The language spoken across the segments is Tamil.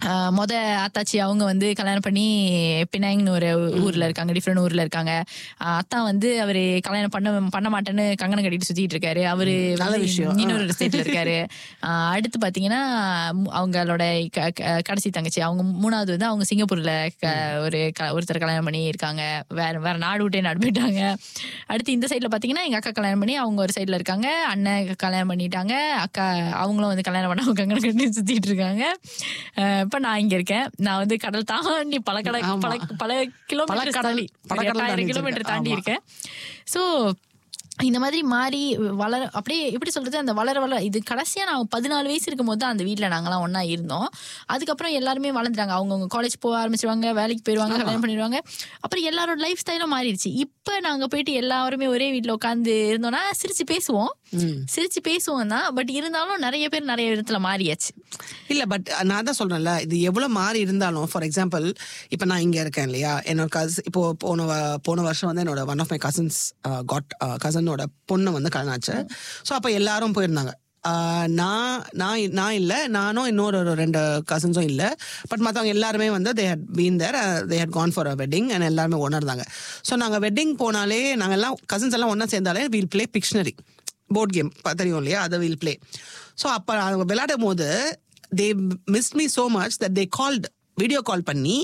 ஆஹ் மொத ஆத்தாச்சி அவங்க வந்து கல்யாணம் பண்ணி பினாங்னு ஒரு ஊர்ல இருக்காங்க டிஃப்ரெண்ட் ஊர்ல இருக்காங்க ஆஹ் அத்தா வந்து அவரு கல்யாணம் பண்ண பண்ண மாட்டேன்னு கங்கணம் கட்டிட்டு சுத்திட்டு இருக்காரு அவரு நல்ல வந்து விஷயம். இன்னொரு ஸ்டேட்ல இருக்காரு ஆஹ் அடுத்து பாத்தீங்கன்னா மு- அவங்களோட க- க- கடைசி தங்கச்சி அவங்க மூணாவது வந்து அவங்க சிங்கப்பூர்ல க- ஒரு க- ஒருத்தர் கல்யாணம் பண்ணி இருக்காங்க வேற வேற நாடு விட்டே நாடு போயிட்டாங்க அடுத்து இந்த சைட்ல பாத்தீங்கன்னா எங்க அக்கா கல்யாணம் பண்ணி அவங்க ஒரு சைட்ல இருக்காங்க அண்ணன் கல்யாணம் பண்ணிட்டாங்க அக்கா அவங்களும் வந்து கல்யாணம் பண்ண கங்கணம் கட்டி சுத்திட்டு இருக்காங்க அஹ் இப்ப நான் இங்க இருக்கேன் நான் வந்து கடல் தாண்டி பல கடை ஆமா. பல பல கிலோமீட்டர் கடல், தாண்டி பல கடல் எட்டாயிரம் தாண்டி கிலோமீட்டர் வச்சிருக்க. தாண்டி ஆமா. இருக்கேன் சோ இந்த மாதிரி மாறி வளர அப்படியே எப்படி சொல்றது அந்த வளர வளர இது கடைசியா நான் பதினாலு வயசு இருக்கும் போது தான் அந்த வீட்ல நாங்கெல்லாம் ஒண்ணா இருந்தோம் அதுக்கப்புறம் எல்லாருமே வளர்ந்துட்டாங்க அவங்கவுங்க காலேஜ் போக ஆரம்பிச்சிருவாங்க வேலைக்கு போயிருவாங்க கல்யாணம் பண்ணிடுவாங்க அப்புறம் எல்லாரோட லைஃப் ஸ்டைலும் மாறிடுச்சு இப்ப நாங்க போயிட்டு எல்லாருமே ஒரே வீட்ல உட்காந்து இருந்தோம்னா சிரிச்சு பேசுவோம் சிரிச்சு பேசுவோம் தான் பட் இருந்தாலும் நிறைய பேர் நிறைய விதத்துல மாறியாச்சு இல்ல பட் நான் தான் சொல்றேன்ல இது எவ்வளவு மாறி இருந்தாலும் ஃபார் எக்ஸாம்பிள் இப்ப நான் இங்க இருக்கேன் இல்லையா என்னோட கஸ் இப்போ போன வ- போன வருஷம் வந்து என்னோட one of my cousins got கசனோட பொண்ணு வந்து கல்யாணம் ஆச்சு ஸோ அப்ப எல்லாரும் போயிருந்தாங்க ஆஹ் நான் நான் நான் இல்லை நானும் இன்னொரு ஒரு ரெண்டு கசின்ஸும் இல்லை பட் மற்றவங்க எல்லாருமே வந்து they had been there they had gone for a wedding and எல்லாருமே ஒன்றா இருந்தாங்க ஸோ நாங்கள் வெட்டிங் போனாலே நாங்கள் எல்லாம் கசின்ஸ் எல்லாம் ஒன்றா சேர்ந்தாலே we'll play Pictionary board game தெரியும் இல்லையா அதை வில் ப்ளே ஸோ அப்போ அவங்க விளையாடும் போது they miss me so much that they called video call பண்ணி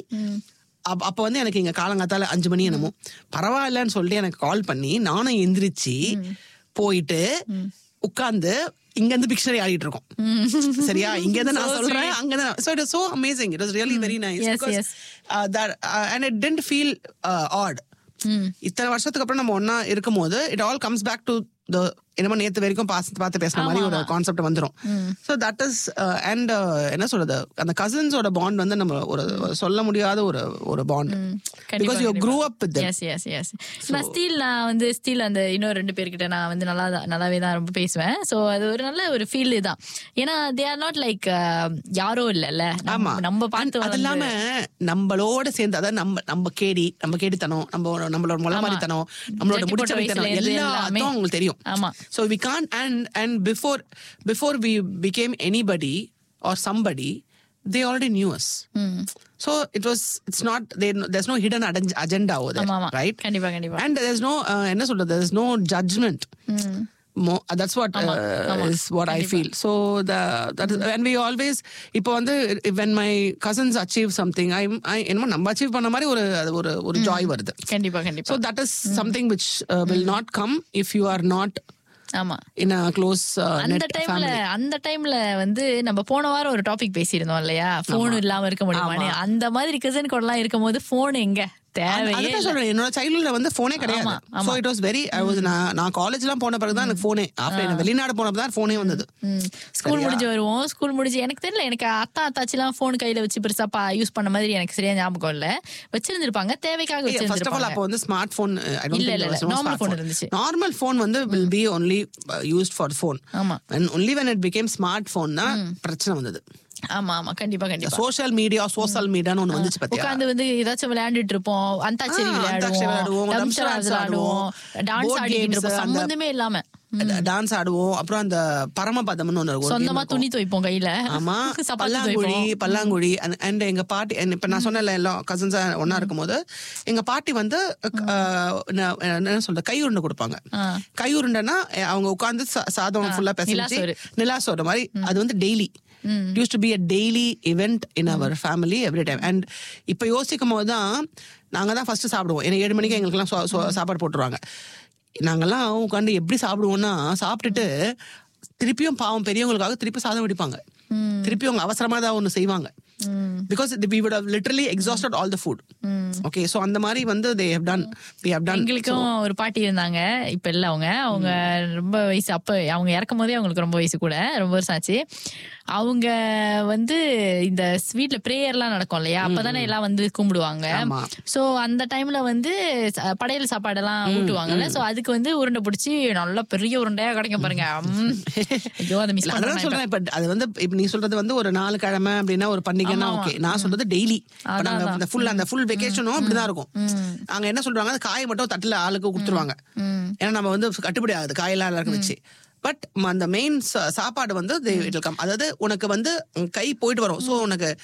அப் அப்போ வந்து எனக்கு இங்கே காலங்காத்தால அஞ்சு மணி என்னமோ பரவாயில்லன்னு சொல்லிட்டு எனக்கு கால் பண்ணி நானும் எந்திரிச்சு போயிட்டு உட்கார்ந்து இங்க இருந்து பிக்ஷனரி ஆடிட்டு இருக்கோம் சரியா இங்க இருந்து நான் சொல்றேன் அங்க இருந்து so it so amazing it was really very nice Yes, yes. That and it tend feel odd இத்தனை வருஷத்துக்கு அப்புறம் நம்ம ஒண்ணா இருக்கும்போது it all comes back to the என்னமோ நேத்து வரைக்கும் பார்த்து பார்த்து பேசுன மாதிரி ஒரு கான்செப்ட் வந்துரும் ஸோ தட் இஸ் அண்ட் என்ன சொல்றது அந்த கசின்ஸோட பாண்ட் வந்து நம்ம ஒரு ஒரு சொல்ல முடியாத ஒரு ஒரு bond because you grew up with yes yes yes நான் ஸ்டீல் நான் வந்து ஸ்டீல் அந்த இன்னும் ரெண்டு பேர்கிட்ட நான் வந்து நல்லா தான் நல்லாவே தான் ரொம்ப பேசுவேன் ஸோ அது ஒரு நல்ல ஒரு ஃபீல் தான் ஏன்னா தே ஆர் நாட் லைக் யாரோ இல்லைல்ல ஆமா நம்ம- நம்ம பார்த்து அது வளர்ந்து- இல்லாம நம்மளோட சேர்ந்து அதாவது நம்ம நம்ம கேடி நம்ம கேடித்தனம் நம்ம நம்மளோட முளமாரித்தனம் நம்மளோட ஜட்டி போட்ட முடிச்சவைத்தனம் வயசுல இருந்து எல்லாமே. எல்லாத்தையும் உங்களுக்கு தெரியும் ஆமா So we can't and and before before we became anybody or somebody, they already knew us. So it was it's not they, there's no hidden aden- agenda over there, ஆமா, ஆமா. right? கண்டிப்பா, கண்டிப்பா. And there's no uh, என்ன சொல்றது there's no judgment. Mo- that's what ஆமா, uh, ஆமா. is what I feel. So the that is, and we always இப்போ வந்து when my cousins achieve something, I I என்னமோ நம்ம achieve பண்ண மாதிரி ஒரு அது ஒரு ஒரு joy வருது. கண்டிப்பா கண்டிப்பா So that is something which uh, will not come if you are not ஆமா in a close uh, அந்த net டைம்ல family. அந்த டைம்ல வந்து நம்ம போன வாரம் ஒரு டாபிக் பேசியிருந்தோம் இல்லையா போன் இல்லாம இருக்க முடியுமான்னு அந்த மாதிரி கசன் கூட எல்லாம் இருக்கும் போது போன் எங்க தேவையே அதுதான் இல்ல. சொல்றேன் என்னோட சைல்ட்ஹுட்ல வந்து போனே கிடையாது ஆமா, ஆமா. So it was very I was நான் நான் காலேஜ் எல்லாம் போன பிறகு தான் எனக்கு போனே ஆஃப்டர் வெளிநாடு போனப்ப தான் போனே வந்தது ஸ்கூல் முடிஞ்சு வருவோம் ஸ்கூல் முடிஞ்சு எனக்கு தெரியல எனக்கு அத்தா அத்தாச்சிலாம் போன் கையில வச்சு பெருசா யூஸ் பண்ண மாதிரி எனக்கு சரியா ஞாபகம் இல்ல வச்சிருந்திருப்பாங்க தேவைக்காக ஃபர்ஸ்ட் ஆஃப் ஆல் வச்சிருந்திருப்பாங்க அப்போ வந்து ஸ்மார்ட் போன் ஐ இல்ல, இல்ல, இல்ல. Normal phone இருந்துச்சு. நார்மல் போன் வந்து will be only used for phone ஆமா. And only when it became smart phone தான் பிரச்சனை வந்தது ஆமா ஆமா கண்டிப்பா கண்டிப்பா சோஷியல் மீடியா சோஷியல் மீடியான்னு ஒன்னு வந்துச்சு பாத்தியா உட்காந்து வந்து ஏதாச்சும் விளையாண்டுட்டு இருப்போம் அந்தாச்சரி ஆ, அந்தாக்ஷரி விளையாடுவோம் விளையாடுவோம், தம்ஷராஜ் தம்ஷராஜ் விளையாடுவோம் டான்ஸ் board ஆடிட்டு games, இருப்போம் அந்த- சம்பந்தமே இல்லாம டான்ஸ் ஆடுவோம் அப்புறம் அந்த பரமபதம்னு ஒன்று இருக்கும் சொந்தமா துணி துவைப்போம் கையில ஆமா சப்பாத்தி பல்லாங்குழி துவைப்போம் பல்லாங்குழி அண்ட் எங்க பாட்டி and இப்ப நான் சொன்னல எல்லாம் கசின்ஸா ஒன்னா இருக்கும்போது எங்க பாட்டி வந்து அஹ், என்ன என்ன சொல்றது கை உருண்டை கொடுப்பாங்க ஆ. கை உருண்டைன்னா அஹ், அவங்க உட்கார்ந்து சா- சாதம் ஃபுல்லா பிசைஞ்சு நிலாசோறு. நிலாசோறு மாதிரி அது வந்து daily use to be a daily event in our family every time and இப்போ யோசிக்கும் போது தான் நாங்க தான் ஃபர்ஸ்ட் சாப்பிடுவோம் ஏன்னா ஏழு மணிக்கு எங்களுக்குலாம் சா- சா- சாப்பாடு போட்டுருவாங்க நாங்கெல்லாம் உட்காந்து எப்படி சாப்பிடுவோம்னா சாப்பிட்டுட்டு திருப்பியும் பாவம் பெரியவங்களுக்காக திருப்பி சாதம் வடிப்பாங்க திருப்பி அவங்க அவசரமா தான் ஒண்ணு செய்வாங்க because we would have literally exhausted all the food okay so அந்த மாதிரி வந்து they have done we have done எங்களுக்கும் ஒரு பாட்டி இருந்தாங்க இப்ப இல்ல அவங்க அவங்க ரொம்ப வயசு அப்ப அவங்க இறக்கும் போதே அவங்களுக்கு ரொம்ப வயசு கூட ரொம்ப வருஷம் ஆச்சு அவங்க வந்து இந்த வீட்ல பிரேயர்லாம் நடக்கும் இல்லையா அப்பதானே எல்லாம் வந்து கும்பிடுவாங்க ஆமா. சோ அந்த டைம்ல வந்து ச- படையல் சாப்பாடெல்லாம் ஊட்டுவாங்கல்ல சோ அதுக்கு வந்து உருண்டை பிடிச்சி நல்ல பெரிய உருண்டையா கிடைக்கும் பாருங்க ம். ஐயோ அதை மிஸ் இல்ல, அதான் பண்றேன் சொல்றேன் இப்ப அது வந்து இப்ப நீ சொல்றது வந்து ஒரு நாலு கிழமை அப்படின்னா ஒரு பண்டிகைன்னா ஆமா, ஓகே நான் சொல்றது டெய்லி அதான், நாங்க அதான். இந்த ஃபுல் அந்த ஃபுல் வெக்கேஷனும் அப்படிதான் இருக்கும் நாங்க என்ன சொல்றாங்க அந்த காய் மட்டும் தட்டுல ஆளுக்கு கொடுத்துருவாங்க ஏன்னா நம்ம வந்து கட்டுப்படி ஆகுது காயெல்லாம் எல்லாருக்கும் வச்சு பட் அந்த மெயின் சாப்பாடு வந்து they- it will come. அதாவது உனக்கு வந்து உன் கை போயிட்டு வரும் சோ உனக்கு